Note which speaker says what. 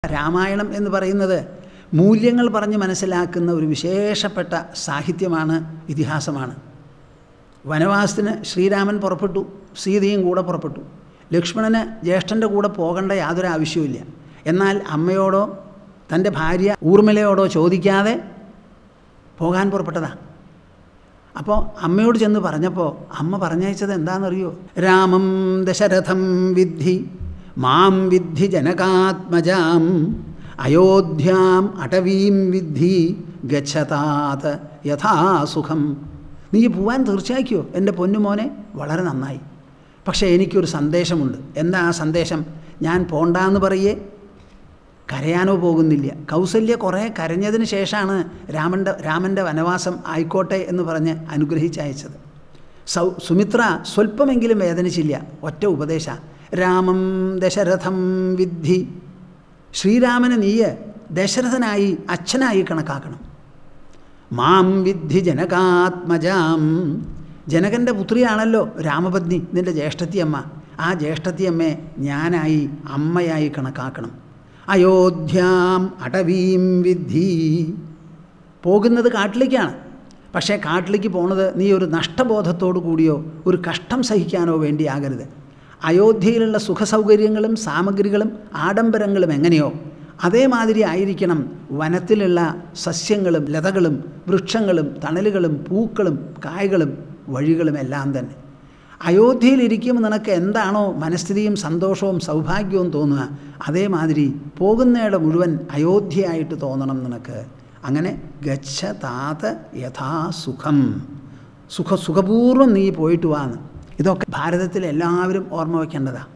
Speaker 1: രാമായണം എന്ന് പറയുന്നത് മൂല്യങ്ങൾ പറഞ്ഞ് മനസ്സിലാക്കുന്ന ഒരു വിശേഷപ്പെട്ട സാഹിത്യമാണ് ഇതിഹാസമാണ് വനവാസത്തിന് ശ്രീരാമൻ പുറപ്പെട്ടു സീതയും കൂടെ പുറപ്പെട്ടു ലക്ഷ്മണന് ജ്യേഷ്ഠൻ്റെ കൂടെ പോകേണ്ട യാതൊരു ആവശ്യവുമില്ല എന്നാൽ അമ്മയോടോ തൻ്റെ ഭാര്യ ഊർമിളയോടോ ചോദിക്കാതെ പോകാൻ പുറപ്പെട്ടതാ അപ്പോൾ അമ്മയോട് ചെന്ന് പറഞ്ഞപ്പോൾ അമ്മ പറഞ്ഞയച്ചത് എന്താണെന്നറിയോ രാമം ദശരഥം വിദ്ധി മാം വിദ്ധി ജനകാത്മജാം അയോധ്യാം അടവീം വിദ്ധി ഗച്ഛതാത് യഥാസുഖം നീ പോവാൻ തീർച്ചയാക്കിയോ എൻ്റെ പൊന്നുമോനെ വളരെ നന്നായി പക്ഷേ എനിക്കൊരു സന്ദേശമുണ്ട് എന്താ ആ സന്ദേശം ഞാൻ പോണ്ടാന്ന് പറയേ കരയാനോ പോകുന്നില്ല കൗസല്യ കുറേ കരഞ്ഞതിന് ശേഷമാണ് രാമൻ്റെ രാമൻ്റെ വനവാസം ആയിക്കോട്ടെ എന്ന് പറഞ്ഞ് അനുഗ്രഹിച്ചയച്ചത് സൗ സുമിത്ര സ്വല്പമെങ്കിലും വേദനിച്ചില്ല ഒറ്റ ഉപദേശ രാമം ദശരഥം വിദ്ധി ശ്രീരാമനെ നീയ് ദശരഥനായി അച്ഛനായി കണക്കാക്കണം മാം വിദ്ധി ജനകാത്മജാം ജനകൻ്റെ പുത്രിയാണല്ലോ രാമപത്നി നിൻ്റെ ജ്യേഷ്ഠത്തിയമ്മ ആ ജ്യേഷ്ഠത്തിയമ്മയെ ഞാനായി അമ്മയായി കണക്കാക്കണം അയോധ്യാം അടവീം വിദ്ധി പോകുന്നത് കാട്ടിലേക്കാണ് പക്ഷേ കാട്ടിലേക്ക് പോണത് നീ ഒരു നഷ്ടബോധത്തോടു കൂടിയോ ഒരു കഷ്ടം സഹിക്കാനോ വേണ്ടിയാകരുത് അയോധ്യയിലുള്ള സുഖസൗകര്യങ്ങളും സാമഗ്രികളും ആഡംബരങ്ങളും എങ്ങനെയോ അതേമാതിരി ആയിരിക്കണം വനത്തിലുള്ള സസ്യങ്ങളും ലതകളും വൃക്ഷങ്ങളും തണലുകളും പൂക്കളും കായകളും വഴികളും എല്ലാം തന്നെ അയോധ്യയിലിരിക്കുമ്പോൾ നിനക്ക് എന്താണോ മനസ്ഥിതിയും സന്തോഷവും സൗഭാഗ്യവും തോന്നുക അതേമാതിരി പോകുന്നയുടെ മുഴുവൻ അയോധ്യയായിട്ട് തോന്നണം നിനക്ക് അങ്ങനെ ഗച്ഛ താത യഥാസുഖം സുഖ സുഖപൂർവ്വം നീ പോയിട്ട് വാന്ന് ഇതൊക്കെ ഭാരതത്തിൽ എല്ലാവരും ഓർമ്മ വയ്ക്കേണ്ടതാണ്